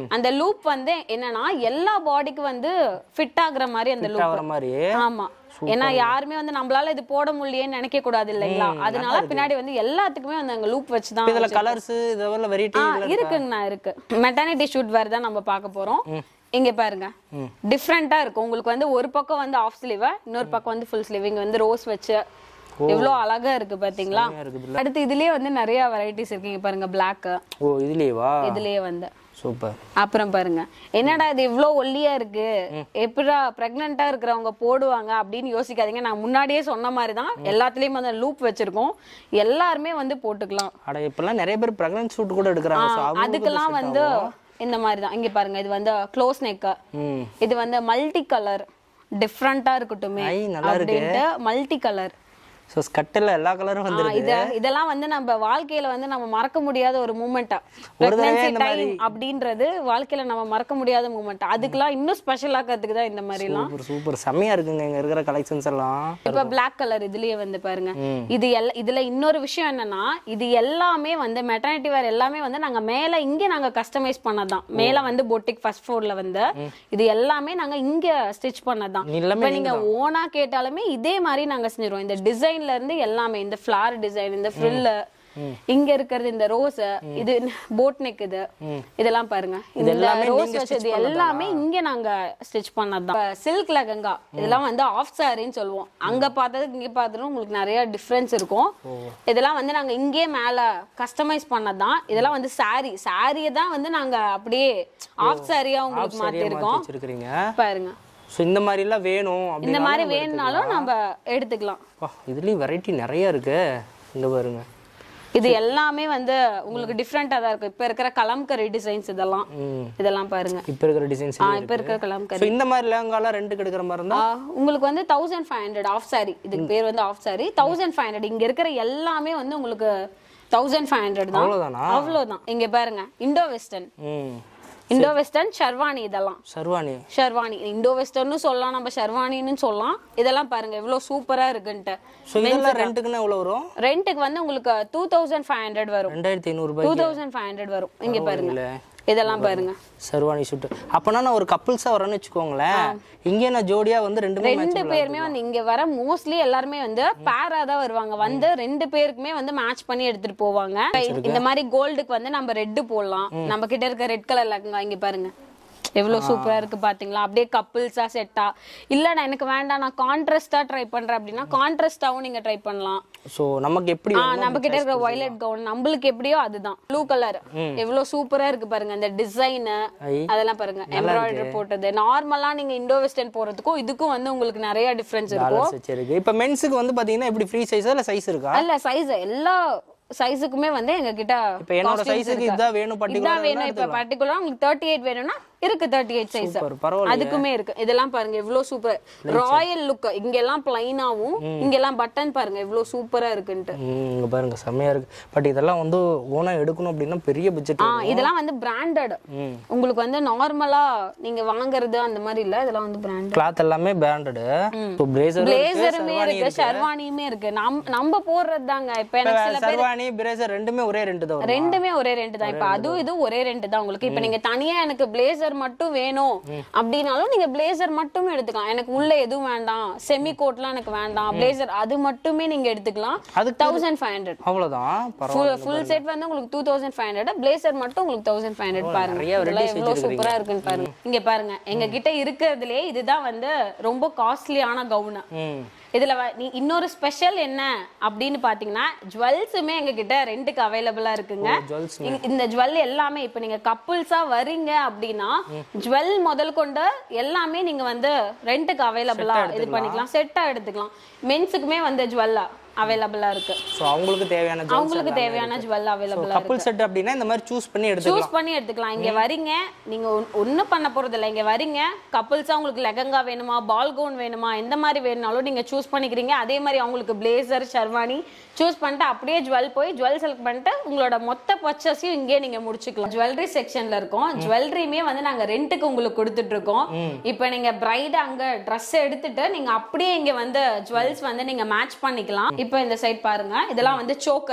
அந்த லூப் வந்து என்னன்னா எல்லா பாடிக்கு வந்து ஃபிட் ஆகுற மாதிரி அந்த லூப் ஆகிற மாதிரி ஆமா ஏன்னா யாருமே வந்து நம்மளால இது போட முடியலன்னு நினைக்க கூடாது இல்லைங்களா அதனால பின்னாடி வந்து எல்லாத்துக்குமே வந்து அங்க லூப் வச்சுதான் இதுல கலர்ஸ் இதெல்லாம் வெரைட்டி ஆ இருக்குங்கண்ணா இருக்கு மெட்டர்னிட்டி ஷூட் வேற தான் நம்ம பார்க்க போறோம் இங்க பாருங்க டிஃப்ரெண்டா இருக்கும் உங்களுக்கு வந்து ஒரு பக்கம் வந்து ஆஃப் ஸ்லீவ் இன்னொரு பக்கம் வந்து ஃபுல் ஸ்லீவ் இங்க வந்து ரோஸ் வச்சு எவ்வளவு அழகா இருக்கு பாத்தீங்களா இருக்குது அடுத்து இதுலயே வந்து நிறைய வெரைட்டிஸ் இருக்கு இங்க பாருங்க பிளாக் ஓ இதுலயேவா இதுலயே வந்து சூப்பர் அப்புறம் பாருங்க என்னடா இது இவ்ளோ ஒல்லியா இருக்கு எப்படா பிரெக்னண்டா இருக்கிறவங்க போடுவாங்க அப்படின்னு யோசிக்காதீங்க நான் முன்னாடியே சொன்ன மாதிரி தான் எல்லாத்துலயும் அந்த லூப் வச்சிருக்கோம் எல்லாருமே வந்து போட்டுக்கலாம் அட இப்பெல்லாம் நிறைய பேர் பிரெக்னன்ட் ஷூட் கூட எடுக்கிறாங்க so அவங்களுக்கு அதுக்கெல்லாம் வந்து இந்த மாதிரி தான் இங்க பாருங்க இது வந்து க்ளோஸ் நெக் ம் இது வந்து மல்டி கலர் டிஃப்ரெண்டா இருக்கட்டுமே ஐ, நல்லா இருக்கு. அப்படின்ட்டு மல்டி கலர் ஸோ ஸ்கட்டில் எல்லா கலரும் வந்துருக்கு இத இதெல்லாம் வந்து நம்ம வாழ்க்கையில வந்து நம்ம மறக்க முடியாத ஒரு மூமெண்டா ஒரு தடவை பிரெக்னன்சி இந்த மாதிரி- டைம் அப்படின்றது வாழ்க்கையில நம்ம மறக்க முடியாத மூமெண்ட் அதுக்கெல்லாம் இன்னும் ஸ்பெஷல் ஆக்கிறதுக்கு தான் இந்த மாதிரி எல்லாம் சூப்பர் சூப்பர் செம்மையா இருக்குங்க இங்க இருக்கிற கலெக்ஷன்ஸ் எல்லாம் இப்ப பிளாக் கலர் இதுலயே வந்து பாருங்க இது எல்லாம் இதுல இன்னொரு விஷயம் என்னன்னா இது எல்லாமே வந்து மெட்டர்னிட்டி வேர் எல்லாமே வந்து நாங்க மேல இங்க நாங்க கஸ்டமைஸ் பண்ணதான் மேல வந்து பொட்டிக் ஃபர்ஸ்ட் ஃப்ளோர்ல வந்து இது எல்லாமே நாங்க இங்க ஸ்டிச் பண்ணதான் எல்லாமே இப்ப நீங்க ஓனா கேட்டாலுமே இதே மாதிரி நாங்க செஞ்சிருவோம் இந்த டிசைன்ல இருந்து எல்லாமே இந்த ஃபிளார் டிசைன் இந்த ஃப்ரில் இங்க இருக்கிறது இந்த ரோஸ் இது போட் நெக் இது இதெல்லாம் பாருங்க இந்த எல்லாமே ரோஸ் நீங்க வச்சது எல்லாமே இங்க நாங்க ஸ்டிச் பண்ணதுதான் சில்க் லெகங்கா இதெல்லாம் வந்து ஆஃப் சாரின்னு சொல்லுவோம் அங்க பார்த்ததுக்கு இங்க பார்த்ததும் உங்களுக்கு நிறைய டிஃபரன்ஸ் இருக்கும் இதெல்லாம் வந்து நாங்க இங்கே மேல கஸ்டமைஸ் பண்ணதுதான் இதெல்லாம் வந்து சாரி சாரியை தான் வந்து நாங்க அப்படியே ஆஃப் சாரியா உங்களுக்கு சரியா மாத்திருக்கோம் மாத்தி வச்சிருக்கிறீங்க பாருங்க ஸோ இந்த மாதிரிலாம் வேணும் இந்த அப்படின்னா மாதிரி வேணும்னாலும் நம்ம எடுத்துக்கலாம் அப்பா, இதுலயும் வெரைட்டி நிறைய இருக்கு இங்க பாருங்க இது எல்லாமே வந்து உங்களுக்கு டிஃப்ரெண்டா தான் இருக்கும் இப்ப இருக்கிற கலம்கரி டிசைன்ஸ் இதெல்லாம் ம் இதெல்லாம் பாருங்க இப்போ இருக்கிற டிசைன்ஸ் ஆ, இப்ப இருக்கிற கலம்கரி ஸோ இந்த மாதிரி லேங்காலாம் ரெண்டுக்கு எடுக்கிற மாதிரி இருந்தா ஆ, உங்களுக்கு வந்து thousand five hundred half sari இதுக்கு பேர் வந்து half sari thousand five hundred இங்க இருக்கிற எல்லாமே வந்து உங்களுக்கு தௌசண்ட் ஃபைவ் ஹண்ட்ரட் தான் அவ்வளவுதானா அவ்வளவுதான் இங்க பாருங்க இண்டோ வெஸ்டர்ன் ம் இண்டோ வெஸ்டர்ன் ஷர்வானி இதெல்லாம் சர்வாணி ஷர்வானி இண்டோ வெஸ்டர்னு சொல்லலாம் நம்ம ஷர்வானின்னு சொல்லலாம் இதெல்லாம் பாருங்க எவ்வளவு சூப்பரா இருக்குன்ட்டு ஸோ இதெல்லாம் ரெண்டுக்குன்னா எவ்வளோ வரும் ரெண்ட்டுக்கு வந்து உங்களுக்கு டூ தௌசண்ட் ஃபைவ் ஹண்ட்ரட் வரும் ரெண்டாயிரத்தி டூ ஐநூறுபாய்க்கு தௌசண்ட் ஃபைவ் ஹண்ட்ரட் வரும் இங்க பாருங்க இல்ல இதெல்லாம் பாருங்க சர்வாணி ஷூட் அப்பனா நான் ஒரு கப்புள்ஸாக வரேன்னு வச்சுக்கோங்களேன் இங்கே நான் ஜோடியா வந்து ரெண்டுமே ரெண்டு பேருமே வந்து இங்க வர மோஸ்ட்லி எல்லாருமே வந்து பேரா தான் வருவாங்க வந்து ரெண்டு பேருக்குமே வந்து மேட்ச் பண்ணி எடுத்துட்டு போவாங்க இந்த மாதிரி கோல்டுக்கு வந்து நம்ம ரெட் போடலாம் நம்ம கிட்ட இருக்க ரெட் கலர் லெஹங்கா இங்க பாருங்க எவ்வளவு சூப்பரா இருக்கு பாத்தீங்களா அப்படியே கப்புள்ஸா செட்டா இல்ல நான் எனக்கு வேண்டாம் நான் கான்ட்ராஸ்டா ட்ரை பண்றேன் அப்படின்னா கான்ட்ராஸ்டாவும் நீங்க ட்ரை பண்ணலாம் ஸோ நமக்கு எப்படி ஆ நம்ம கிட்ட இருக்கிற வயலட் கவுன் நம்மளுக்கு எப்படியோ அதுதான் ப்ளூ கலர் எவ்வளவு சூப்பரா இருக்கு பாருங்க அந்த டிசைன் ஐ. அதெல்லாம் பாருங்க எம்ப்ராய்டரி போட்டது நார்மலா நீங்க இண்டோ வெஸ்டர்ன் போறதுக்கும் இதுக்கும் வந்து உங்களுக்கு நிறைய டிஃபரன்ஸ் இருக்கும் டாலர்ஸ் வச்சிருக்கு இப்போ மென்ஸுக்கு வந்து பாத்தீங்கன்னா எப்படி ஃப்ரீ சைஸா இல்லை சைஸ் இருக்கா அல்ல சைஸ் எல்லா சைஸுக்குமே வந்து எங்க கிட்ட இப்போ என்னோட costumes சைஸுக்கு இருக்கு. இதான் வேணும் இதான் பர்டிகுலர் வேணும் இப்ப பர்டிகுலரா உங்களுக்கு தேர்ட்டி எயிட் வேணும்னா இருக்கு தேர்ட்டி எயிட் சைஸ் சூப்பர் பரவாயில்ல அதுக்குமே இருக்கு இதெல்லாம் பாருங்க எவ்வளவு சூப்பர் ராயல் லுக் இங்க எல்லாம் பிளைனாவும் இங்க எல்லாம் பட்டன் பாருங்க எவ்வளவு சூப்பரா இருக்குன்ட்டு ம், இங்க பாருங்க செம்மையா இருக்கு பட் இதெல்லாம் வந்து ஓனா எடுக்கணும் அப்படின்னா பெரிய பட்ஜெட் ஆ இதெல்லாம் வந்து பிராண்டட் உங்களுக்கு வந்து நார்மலா நீங்க வாங்குறது அந்த மாதிரி இல்ல இதெல்லாம் வந்து பிராண்டட் கிளாத் எல்லாமே பிராண்டடு ஸோ பிரேசர் பிளேசருமே இருக்கு ஷர்வானியுமே இருக்கு நம் நம்ம போடுறது தாங்க இப்ப எனக்கு சில சர்வாணி பிரேசர் ரெண்டுமே ஒரே ரெண்டு தான் வரும் ரெண்டுமே ஒரே ரெண்டு தான் இப்ப அதுவும் இதுவும் ஒரே ரெண்டு தான் உங்களுக்கு இப்ப நீங்க தனியா எனக்கு பிளேசர் மட்டும் வேணும் அப்படின்னாலும் நீங்க பிளேசர் மட்டுமே எடுத்துக்கலாம் எனக்கு உள்ள எதுவும் வேண்டாம் செமி கோட்லாம் எனக்கு வேண்டாம் பிளேசர் அது மட்டுமே நீங்க எடுத்துக்கலாம் அதுக்கு தௌசண்ட் ஃபைவ் ஹண்ட்ரட் அவ்வளவுதான் பரவாயில்ல ஃபுல் செட் வந்து உங்களுக்கு two thousand five hundred blazer மட்டும் உங்களுக்கு தௌசண்ட் ஃபைவ் ஹண்ட்ரட் பாருங்க நிறைய இதெல்லாம் எவ்வளவு சூப்பரா இருக்குன்னு பாருங்க இங்க பாருங்க எங்க கிட்ட இருக்கிறதுலே இதுதான் வந்து ரொம்ப காஸ்ட்லியான கவுனு ம் இதுல வ- நீ இன்னொரு ஸ்பெஷல் என்ன அப்படின்னு பாத்தீங்கன்னா ஜுவல்ஸுமே எங்க கிட்ட ரெண்டுக்கு அவைலபிளா இருக்குங்க ஜுவல்ஸ் இங்க- இந்த ஜுவல் எல்லாமே இப்ப நீங்க கப்புள்ஸா வரீங்க அப்படின்னா ஜுவல் முதல் கொண்டு எல்லாமே நீங்க வந்து ரெண்டுக்கு அவைலபிளா இது பண்ணிக்கலாம் செட்டா எடுத்துக்கலாம் மென்ஸுக்குமே வந்து ஜுவல்லா அவைலபிளா இருக்கு ஸோ அவங்களுக்கு தேவையான ஜுவல்ஸ் அவங்களுக்கு தேவையான ஜுவல் அவைலபிளா கப்புள் செட் அப்படின்னா இந்த மாதிரி சூஸ் பண்ணி எடுத்துக்கலாம் சூஸ் பண்ணி எடுத்துக்கலாம் இங்க வரீங்க நீங்க ஒன்- ஒண்ணும் பண்ண போறது இல்ல இங்க வரீங்க கப்புள்ஸா உங்களுக்கு லெகங்கா வேணுமா பால் கவுன் வேணுமா எந்த மாதிரி வேணும்னாலும் நீங்க சூஸ் பண்ணிக்கிறீங்க அதே மாதிரி அவங்களுக்கு பிளேசர் ஷர்வானி சூஸ் பண்ணிட்டு அப்படியே ஜுவல் போய் ஜுவல் செலக்ட் பண்ணிட்டு உங்களோட மொத்த பர்ச்சேஸையும் இங்கே நீங்க முடிச்சுக்கலாம் ஜுவல்லரி செக்ஷன்ல இருக்கோம் ஜுவல்லரியுமே வந்து நாங்க ரெண்டுக்கு உங்களுக்கு கொடுத்துட்டு இருக்கோம் இப்போ நீங்க பிரைட் அங்க ட்ரெஸ் எடுத்துட்டு நீங்க அப்படியே இங்க வந்து ஜுவல்ஸ் வந்து நீங்க மேட்ச் பண்ணிக்கலாம் இப்போ இந்த சைட் பாருங்க இதெல்லாம் வந்து சோக்கர்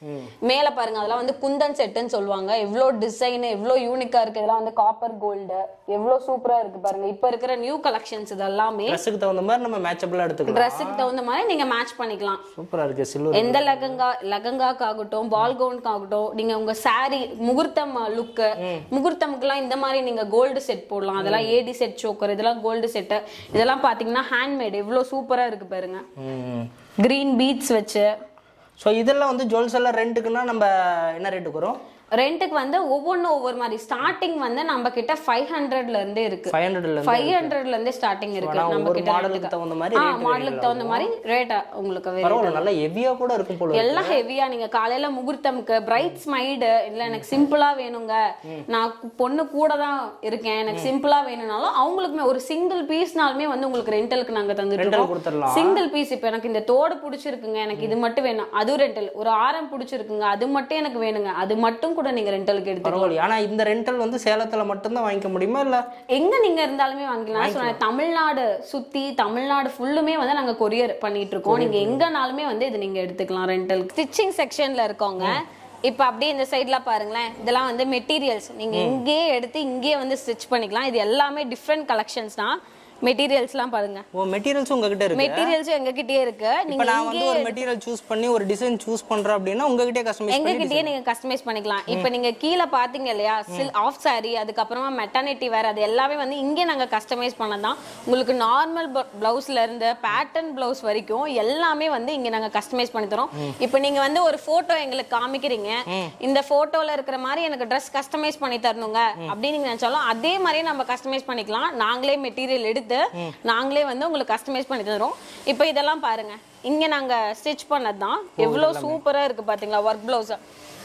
மேல பாருங்க அதெல்லாம் வந்து குந்தன் செட்டுன்னு சொல்லுவாங்க எவ்வளோ டிசைன் எவ்வளோ யூனிக்கா இருக்கு இதெல்லாம் வந்து காப்பர் கோல்டு எவ்வளோ சூப்பரா இருக்கு பாருங்க இப்ப இருக்கிற நியூ கலெக்ஷன்ஸ் இதெல்லாமே ட்ரெஸ்ஸுக்கு தகுந்த மாதிரி நம்ம மேட்சபிளாக எடுத்துக்கலாம் ட்ரெஸ்ஸுக்கு தகுந்த மாதிரி நீங்க மேட்ச் பண்ணிக்கலாம் சூப்பராக இருக்குது சில்வர் எந்த லெகங்கா லெகங்காக்காகட்டும் பால் கவுனுக்காகட்டும் நீங்க உங்க saree முகூர்த்தம் லுக்கு முகூர்த்தமுக்குலாம் இந்த மாதிரி நீங்க கோல்டு செட் போடலாம் அதெல்லாம் ஏடி செட் சோக்கர் இதெல்லாம் கோல்டு செட்டு இதெல்லாம் பாத்தீங்கன்னா ஹேண்ட்மேட் எவ்வளவு சூப்பரா இருக்கு பாருங்க ம் கிரீன் பீட்ஸ் வச்சு ஸோ இதெல்லாம் வந்து ஜுவல்ஸ் எல்லாம் ரெண்டுக்குன்னா நம்ம என்ன ரேட்டுக்கு வரும் ரெண்டுக்கு வந்து ஒவ்வொன்றும் ஒவ்வொரு மாதிரி ஸ்டார்டிங் வந்து நம்ம கிட்ட ஃபைவ் ஹண்ட்ரட்ல இருந்தே இருக்கு ஃபைவ் ஹண்ட்ரட்ல ஃபைவ் ஹண்ட்ரட்ல இருந்தே ஸ்டார்டிங் இருக்கு ஆனா நம்ம ஒவ்வொரு கிட்ட மாடலுக்கு தகுந்த மாதிரி ஆ rate மாடலுக்கு தகுந்த மாதிரி ரேட்டா உங்களுக்கு vary பரவாயில்ல நல்லா ஹெவியாக கூட இருக்கும் போல இருக்கு. எல்லாம் ஹெவியா நீங்க காலையில முகூர்த்தம்க்கு பிரைட் ஸ்மைடு இல்ல எனக்கு சிம்பிளா வேணுங்க நான் கு- பொண்ணு கூட தான் இருக்கேன் எனக்கு சிம்பிளா வேணும்னாலும் அவங்களுக்குமே ஒரு சிங்கிள் பீஸ்னாலுமே வந்து உங்களுக்கு ரெண்டலுக்கு நாங்க தந்துட்டு ரெண்டல் இருக்கோம் கொடுத்துடலாம் சிங்கிள் பீஸ் இப்ப எனக்கு இந்த தோடு பிடிச்சிருக்குங்க எனக்கு இது மட்டும் வேணும் அதுவும் ரெண்டல் ஒரு ஆரம் பிடிச்சிருக்குங்க அது மட்டும் எனக்கு வேணுங்க அது மட்டும் கூட நீங்க ரெண்டலுக்கு எடுத்து பரவாயில்ல ஆனா இந்த ரெண்டல் வந்து சேலத்துல மட்டும்தான் வாங்கிக்க முடியுமா இல்ல எங்க நீங்க இருந்தாலுமே வாங்கிக்கலாம் சொன்னேன் தமிழ்நாடு சுத்தி தமிழ்நாடு ஃபுல்லுமே வந்து நாங்க கொரியர் பண்ணிட்டு இருக்கோம் நீங்க எங்கனாலுமே வந்து இது நீங்க எடுத்துக்கலாம் ரெண்டல் ஸ்டிச்சிங் செக்ஷன்ல இருக்கவங்க இப்ப அப்படியே இந்த சைட்ல பாருங்களேன் இதெல்லாம் வந்து மெட்டீரியல்ஸ் நீங்க இங்கேயே எடுத்து இங்கேயே வந்து ஸ்டிச் பண்ணிக்கலாம் இது எல்லாமே டிஃப்ரெண்ட் கலெக்ஷன்ஸ் தான் மெட்டீரியல்ஸ்லாம் பாருங்க ஓ மெட்டீரியல்ஸ் உங்ககிட்ட இருக்கு மெட்டீரியல்ஸ் எங்ககிட்டயே இருக்கு இப்போ நீங்க நான் வந்து ஒரு மெட்டீரியல் சூஸ் பண்ணி ஒரு டிசைன் சூஸ் பண்றேன் அப்படின்னா உங்ககிட்டயே கஸ்டமைஸ் எங்க பண்ணி கிட்டயே நீங்க கஸ்டமைஸ் பண்ணிக்கலாம் இப்போ நீங்க கீழே பாத்தீங்க இல்லையா சில் ஆஃப் saree அதுக்கப்புறமா மெட்டர்னிட்டி வேற அது எல்லாமே வந்து இங்கே நாங்க கஸ்டமைஸ் பண்ணதான் உங்களுக்கு நார்மல் பிளவுஸ்ல இருந்து பேட்டர்ன் பிளவுஸ் வரைக்கும் எல்லாமே வந்து இங்க நாங்க கஸ்டமைஸ் பண்ணி தரோம் இப்போ நீங்க வந்து ஒரு போட்டோ எங்களுக்கு காமிக்கிறீங்க இந்த போட்டோல இருக்கிற மாதிரி எனக்கு ட்ரெஸ் கஸ்டமைஸ் பண்ணி தரணுங்க அப்படின்னு நீங்க நினைச்சாலும் அதே மாதிரியே நம்ம கஸ்டமைஸ் பண்ணிக்கலாம் நாங்களே மெட்டீரியல் எடுத்து நாங்களே வந்து உங்களுக்கு கஸ்டமைஸ் பண்ணி தரோம் இப்போ இதெல்லாம் பாருங்க இங்க நாங்க ஸ்டிச் பண்ணது தான் எவ்வளவு சூப்பரா இருக்கு பாத்தீங்களா ஒர்க் பிளவுஸ்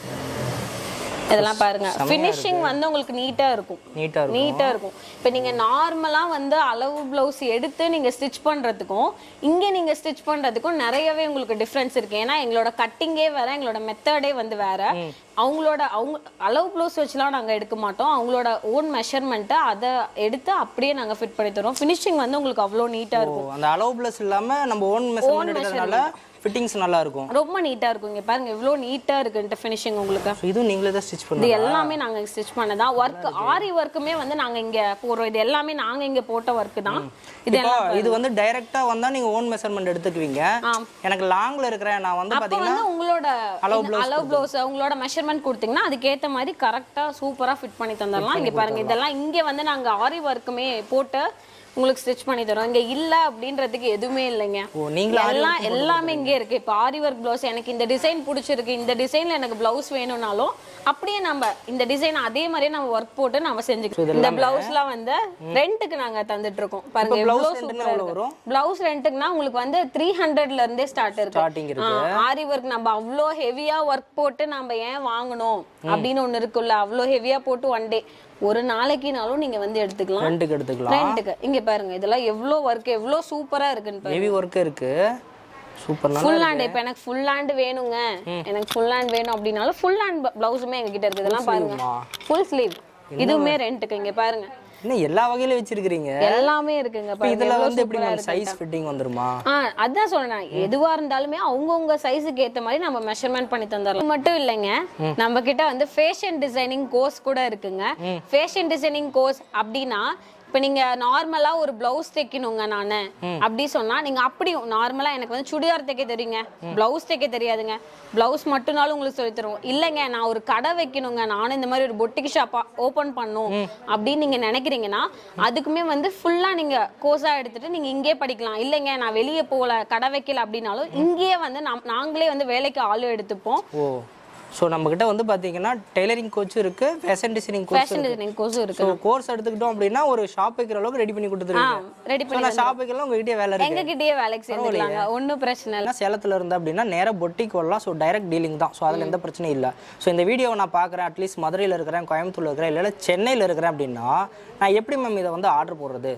இதெல்லாம் பாருங்க ஃபினிஷிங் வந்து உங்களுக்கு நீட்டா இருக்கும் நீட்டா இருக்கும் நீட்டா இருக்கும் இப்போ நீங்க நார்மலா வந்து அளவு பிளவுஸ் எடுத்து நீங்க ஸ்டிச் பண்றதுக்கும் இங்க நீங்க ஸ்டிச் பண்றதுக்கும் நிறையவே உங்களுக்கு டிஃபரன்ஸ் இருக்கு ஏன்னா எங்களோட கட்டிங்கே வேற எங்களோட மெத்தடே வந்து வேற அவங்களோட அவங்க அளவு பிளவுஸ் வச்சுலாம் நாங்க எடுக்க மாட்டோம் அவங்களோட ஓன் மெஷர்மெண்ட்டை அதை எடுத்து அப்படியே நாங்க ஃபிட் பண்ணி தரோம் ஃபினிஷிங் வந்து உங்களுக்கு அவ்வளோ நீட்டா ஓ இருக்கும் அந்த அலோவ் பிளஸ் இல்லாம நம்ம ஓன் மெஷர்மெண்ட் எடுக்கிறதுனால ஃபிட்டிங்ஸ் நல்லா இருக்கும் ரொம்ப நீட்டா இருக்கும் இங்க பாருங்க எவ்வளோ நீட்டா இருக்குன்ட்டு ஃபினிஷிங் உங்களுக்கு So இதுவும் நீங்களே தான் ஸ்டிச் இது பண்ணுங்க எல்லாமே நாங்க ஸ்டிச் பண்ணதான் ஒர்க் ஆரி ஒர்க்குமே வந்து நாங்க இங்க போடுறோம் இது எல்லாமே நாங்க இங்க போட்ட ஒர்க் தான் இது இப்போ இது வந்து டைரக்டா வந்தா நீங்க ஓன் மெஷர்மெண்ட் எடுத்துக்குவீங்க ஆம். எனக்கு லாங்ல இருக்கிறேன் நான் வந்து அப்ப பாத்தீங்கன்னா வந்து உங்களோட அளவு இந்த அளவு ப்ளவுஸ் உங்களோட மெஷர்மெண்ட் கொடுத்தீங்கன்னா அதுக்கேத்த மாதிரி கரெக்டா சூப்பரா ஃபிட் பண்ணி தந்துடலாம் இங்க பாருங்க இதெல்லாம் இங்க வந்து நாங்க ஆரி ஒர்க்குமே போட்டு உங்களுக்கு ஸ்டிச் பண்ணி தரோம் இங்க இல்ல அப்படின்றதுக்கு எதுவுமே இல்லைங்க ஓ நீங்களே எல்லாம் எல்லாமே இங்கே இருக்கு இப்போ ஆரி ஒர்க் ப்ளவுஸ் எனக்கு இந்த டிசைன் பிடிச்சிருக்கு இந்த டிசைன்ல எனக்கு பிளவுஸ் வேணும்னாலும் அப்படியே நம்ம இந்த டிசைன் அதே மாதிரியே நம்ம ஒர்க் போட்டு நம்ம செஞ்சுக்கலாம் இந்த பிளவுஸ்லாம் வந்து ரெண்டுக்கு நாங்க தந்துட்டு இருக்கோம் பாருங்க எவ்வளவு blouse rent னா சூப்பரா எவ்வளவு வரும்? பிளவுஸ் ரெண்டுக்குனா உங்களுக்கு வந்து த்ரீ ஹண்ட்ரட்ல இருந்தே ஸ்டார்ட் இருக்கு ஸ்டார்டிங் இருக்கு ஆரி ஒர்க் நம்ம அவ்வளோ ஹெவியா ஒர்க் போட்டு நம்ம ஏன் வாங்கணும் அப்படின்னு ஒண்ணு இருக்குல்ல அவ்வளோ ஹெவியா போட்டு ஒன் டே ஒரு நாளைக்குனாலும் நீங்க வந்து எடுத்துக்கலாம் ரெண்டுக்கு எடுத்துக்கலாம் ரெண்டுக்கு இங்க பாருங்க இதெல்லாம் எவ்வளோ ஒர்க் எவ்வளோ சூப்பரா இருக்குன்னு பாருங்க ஹெவி ஒர்க் இருக்கு சூப்பர் நல்லா ஃபுல் ஹேண்ட் இப்போ எனக்கு ஃபுல் ஹேண்ட் வேணுங்க எனக்கு ஃபுல் ஹேண்ட் வேணும் அப்படின்னாலும் ஃபுல் ஹேண்ட் பிளவுஸுமே எங்க கிட்ட இருக்கு இதெல்லாம் பாருங்க sleeve-மா? ஃபுல் ஸ்லீவ் இதுவுமே ரெண்டுக்கு இங்க பாருங்க இன்னும் எல்லா வகையிலும் வச்சிருக்கீங்க எல்லாமே இருக்குங்க இப்போ பாருங்க இதுல எவ்வளவு வந்து எப்படி சூப்பரா மேம் சைஸ் ஃபிட்டிங் வந்துருமா ஆ அதான் சொல்றேன் எதுவா இருந்தாலுமே அவங்கவுங்க சைஸுக்கு ஏத்த மாதிரி நம்ம மெஷர்மெண்ட் பண்ணி தந்துடலாம் இது மட்டும் இல்லைங்க நம்ம கிட்ட வந்து ஃபேஷன் டிசைனிங் கோர்ஸ் கூட இருக்குங்க ஃபேஷன் டிசைனிங் கோர்ஸ் அப்படின்னா இப்போ நீங்க நார்மலா ஒரு பிளவுஸ் தைக்கணுங்க நானு அப்படி சொன்னா நீங்க அப்படியும் நார்மலா எனக்கு வந்து சுடிதார் தைக்க தெரியுங்க பிளவுஸ் தைக்க தெரியாதுங்க பிளவுஸ் மட்டும்னாலும் உங்களுக்கு சொல்லி தருவோம் இல்லைங்க நான் ஒரு கடை வைக்கணுங்க நானும் இந்த மாதிரி ஒரு பொட்டிக் ஷாப்பா ஓபன் பண்ணும் அப்படின்னு நீங்க நினைக்கிறீங்கன்னா அதுக்குமே வந்து ஃபுல்லா நீங்க கோர்ஸா எடுத்துட்டு நீங்க இங்கே படிக்கலாம் இல்லைங்க நான் வெளியே போகல கடை வைக்கல அப்படின்னாலும் இங்கேயே வந்து நாம்- நாங்களே வந்து வேலைக்கு ஆளு எடுத்துப்போம் ஓ ஸோ நம்ம கிட்ட வந்து பாத்தீங்கன்னா டெய்லரிங் கோச் இருக்கு fashion designing coach fashion designing கோர்ஸும் இருக்கு ஸோ கோர்ஸ் எடுத்துக்கிட்டோம் அப்படின்னா ஒரு ஷாப் வைக்கிற அளவுக்கு ரெடி பண்ணி கொடுத்துருவீங்க ரெடி ஸோ பண்ணி நான் ஷாப் வைக்கலாம் உங்ககிட்டயே வேலை இருக்கு எங்க கிட்டயே வேலைக்கு சேர்ந்துக்கலாங்க ஒன்றும் பிரச்சனை இல்லை ஏன்னா சேலத்தில் இருந்தா அப்படின்னா நேராக பொட்டிக் வரலாம் ஸோ டைரக்ட் டீலிங் தான் ஸோ அதில் எந்த பிரச்சனையும் இல்லை ஸோ இந்த வீடியோவை நான் பார்க்குறேன் அட்லீஸ்ட் மதுரையில் இருக்கிறேன் கோயம்புத்தூர்ல இருக்கிறேன் இல்லை சென்னையில் இருக்கிறேன் அப்படின்னா நான் எப்படி மேம் இதை வந்து ஆர்டர் போடுறது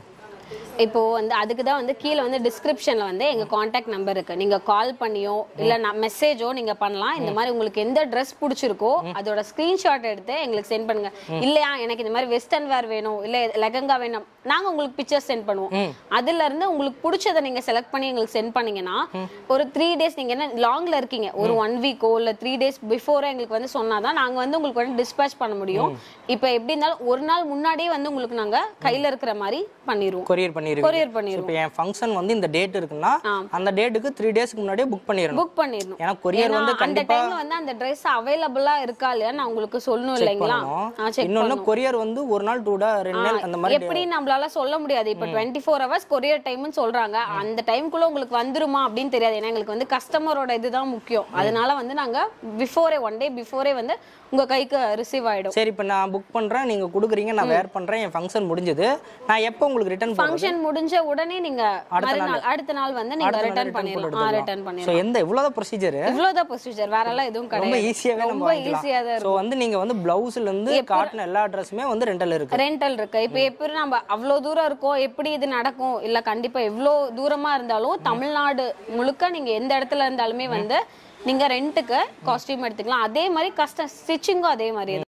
இப்போ வந்து அதுக்கு தான் வந்து கீழே வந்து டிஸ்கிரிப்ஷன்ல வந்து எங்க காண்டாக்ட் நம்பர் இருக்கு நீங்க கால் பண்ணியோ இல்ல மெசேஜோ நீங்க பண்ணலாம் இந்த மாதிரி உங்களுக்கு எந்த ட்ரெஸ் பிடிச்சிருக்கோ அதோட ஸ்கிரீன்ஷாட் எடுத்து எங்களுக்கு சென்ட் பண்ணுங்க இல்லையா எனக்கு இந்த மாதிரி வெஸ்டர்ன் வேர் வேணும் இல்ல லெகங்கா வேணும் நாங்க உங்களுக்கு பிக்சர் சென்ட் பண்ணுவோம் அதுல இருந்து உங்களுக்கு பிடிச்சதை நீங்க செலக்ட் பண்ணி எங்களுக்கு சென்ட் பண்ணீங்கன்னா ஒரு த்ரீ டேஸ் நீங்க என்ன லாங்ல இருக்கீங்க ஒரு ஒன் வீக்கோ இல்ல த்ரீ டேஸ் பிஃபோர் எங்களுக்கு வந்து சொன்னாதான் நாங்க வந்து உங்களுக்கு வந்து டிஸ்பேச் பண்ண முடியும் இப்போ எப்படி இருந்தாலும் ஒரு நாள் முன்னாடியே வந்து உங்களுக்கு நாங்க கையில இருக்கிற மாதிரி பண்ணிடுவோம் கொரியர் பண்ணிருக்கீங்க கொரியர் பண்ணிடுவோம் இப்போ என் ஃபங்க்ஷன் வந்து இந்த டேட் இருக்குன்னா அந்த டேட்டுக்கு த்ரீ டேஸ்க்கு முன்னாடியே புக் பண்ணிடணும் புக் பண்ணிடணும் ஏன்னா கொரியர் ஏன்னா வந்து அந்த கண்டிப்பா டைம்ல வந்து அந்த Dress அவைலபிளா இருக்கா இல்லையா நான் உங்களுக்கு சொல்லணும் இல்லைங்களா பண்ணணும் செக் இன்னொன்னு கொரியர் வந்து ஒரு நாள் டூ டா ரெண்டு நாள் அந்த மாதிரி எப்படி நம்மளால சொல்ல முடியாது இப்ப டுவெண்ட்டி ஃபோர் ஹவர்ஸ் கொரியர் டைம்னு சொல்றாங்க அந்த டைம்குள்ள உங்களுக்கு வந்துருமா அப்படின்னு தெரியாது ஏன்னா எங்களுக்கு வந்து கஸ்டமரோட இதுதான் முக்கியம் அதனால வந்து நாங்க பிஃபோரே ஒன் டே பிஃபோரே வந்து உங்க கைக்கு ரிசீவ் ஆயிடும் சரி இப்போ நான் புக் பண்றேன் நீங்க கொடுக்குறீங்க நான் வேர் பண்றேன் என் ஃபங்க்ஷன் முடிஞ்சது நான் எப்போ உங்களுக்கு ரிட்டர்ன் பண்ணுறேன் ஃபங்க்ஷன் முடிஞ்ச உடனே நீங்க மறுநாள் அடுத்த நாள் வந்து நீங்க ரிட்டர்ன் பண்ணிடலாம் ரிட்டர்ன் பண்ணிடலாம் ஸோ எந்த இவ்வளோதான் ப்ரொசீஜர் இவ்வளவுதான் ப்ரொசீஜர் வேற எல்லாம் எதுவும் ரொம்ப கிடையாது ஈஸியாவே நம்ம ரொம்ப ஈஸியா தான் வாங்கிக்கலாம் ஸோ வந்து நீங்க வந்து பிளவுஸ்ல இருந்து காட்டின எல்லா ட்ரெஸ்ஸுமே வந்து ரெண்டல் இருக்கு ரெண்டல் இருக்கு இப்போ எப்படி நம்ம அவ்வளோ தூரம் இருக்கோம் எப்படி இது நடக்கும் இல்ல கண்டிப்பா எவ்வளோ தூரமா இருந்தாலும் தமிழ்நாடு முழுக்க நீங்க எந்த இடத்துல இருந்தாலுமே வந்து நீங்க ரெண்ட்டுக்கு காஸ்டியூம் எடுத்துக்கலாம் அதே மாதிரி கஸ்டம் ஸ்டிச்சிங்கும் அதே மாதிரி